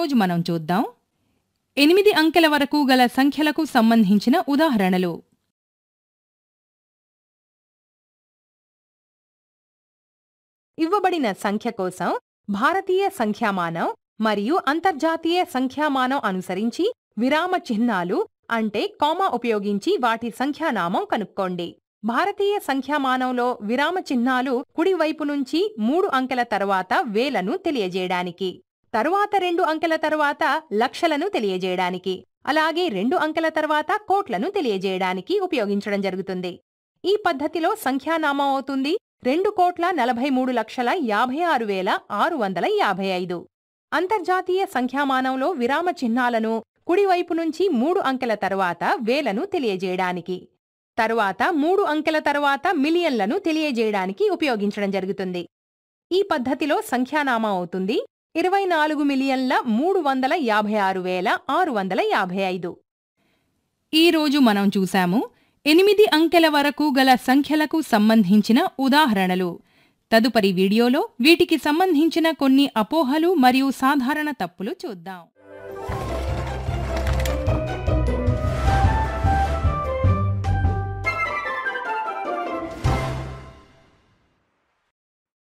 ఈరోజు మనం చూద్దాం ఎనిమిది అంకెల వరకు గల సంఖ్యలకు సంబంధించిన ఉదాహరణలు ఇవ్వబడిన సంఖ్య కోసం భారతీయ సంఖ్యామానం మరియు అంతర్జాతీయ సంఖ్యామానం అనుసరించి విరామ చిహ్నాలు అంటే కామా ఉపయోగించి వాటి సంఖ్యానామం కనుక్కోండి భారతీయ సంఖ్యామానంలో విరామ చిహ్నాలు కుడివైపు నుంచి మూడు అంకెల తరువాత వేలను తెలియజేయడానికి తరువాత రెండు అంకెల తరువాత లక్షలను తెలియజేయడానికి అలాగే రెండు అంకెల తర్వాత కోట్లను తెలియజేయడానికి ఉపయోగించడం జరుగుతుంది ఈ పద్ధతిలో సంఖ్యానామం అవుతుంది రెండు కోట్ల నలభై మూడు లక్షల యాభై ఆరు వేల ఆరు వందల యాభై ఐదు అంతర్జాతీయ సంఖ్యామానంలో విరామ చిహ్నాలను కుడివైపు నుంచి మూడు అంకెల తరువాత వేలను తెలియజేయడానికి తరువాత మూడు అంకెల తరువాత మిలియన్లను తెలియజేయడానికి ఉపయోగించడం జరుగుతుంది ఈ పద్ధతిలో సంఖ్యానామం అవుతుంది ఇరవై నాలుగు మిలియన్ల మూడు వందల యాభై ఆరు వేల ఆరు వందల యాభై ఐదు ఈరోజు మనం చూశాము ఎనిమిది అంకెల వరకు గల సంఖ్యలకు సంబంధించిన ఉదాహరణలు తదుపరి వీడియోలో వీటికి సంబంధించిన కొన్ని అపోహలు మరియు సాధారణ తప్పులు చూద్దాం